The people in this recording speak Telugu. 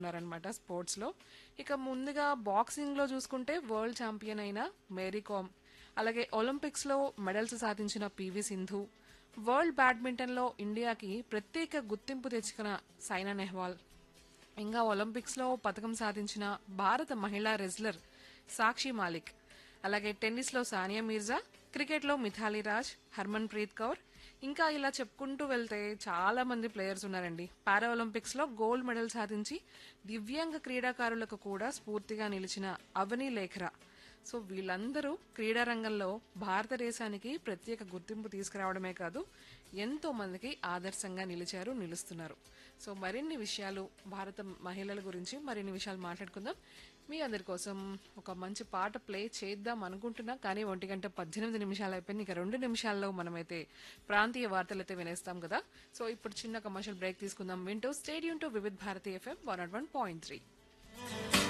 ఉన్నారనమాట స్పోర్ట్స్ లో ఇక ముందుగా బాక్సింగ్ లో చూసుకుంటే వరల్డ్ ఛాంపియన్ అయిన మేరీ కామ్ అలాగే ఒలింపిక్స్ లో మెడల్స్ సాధించిన పివి సింధు వరల్డ్ బ్యాడ్మింటన్ లో ఇండియాకి ప్రత్యేక గుర్తింపు తెచ్చుకున్న సైనా నెహ్వాల్ ఇంకా ఒలింపిక్స్ లో పథకం సాధించిన భారత మహిళా రెజ్లర్ సాక్షి మాలిక్ అలాగే టెన్నిస్ లో సానియా మీర్జా క్రికెట్ లో మిథాలీ రాజ్ హర్మన్ ప్రీత్ కౌర్ ఇంకా ఇలా చెప్పుకుంటూ వెళ్తే చాలా మంది ప్లేయర్స్ ఉన్నారండి పారా ఒలింపిక్స్ లో గోల్డ్ మెడల్ సాధించి దివ్యాంగ క్రీడాకారులకు కూడా స్ఫూర్తిగా నిలిచిన అవని లేఖరా సో వీళ్ళందరూ క్రీడా రంగంలో భారతదేశానికి ప్రత్యేక గుర్తింపు తీసుకురావడమే కాదు ఎంతో మందికి ఆదర్శంగా నిలిచారు నిలుస్తున్నారు సో మరిన్ని విషయాలు భారత మహిళల గురించి మరిన్ని విషయాలు మాట్లాడుకుందాం మీ అందరి కోసం ఒక మంచి పాట ప్లే చేద్దాం అనుకుంటున్నా కానీ ఒంటి గంట పద్దెనిమిది నిమిషాలు అయిపోయింది ఇక రెండు నిమిషాల్లో మనమైతే ప్రాంతీయ వార్తలు అయితే వినేస్తాం కదా సో ఇప్పుడు చిన్న కమర్షియల్ బ్రేక్ తీసుకుందాం వింటూ stay tuned to Vividh Bharati FM one naught one point three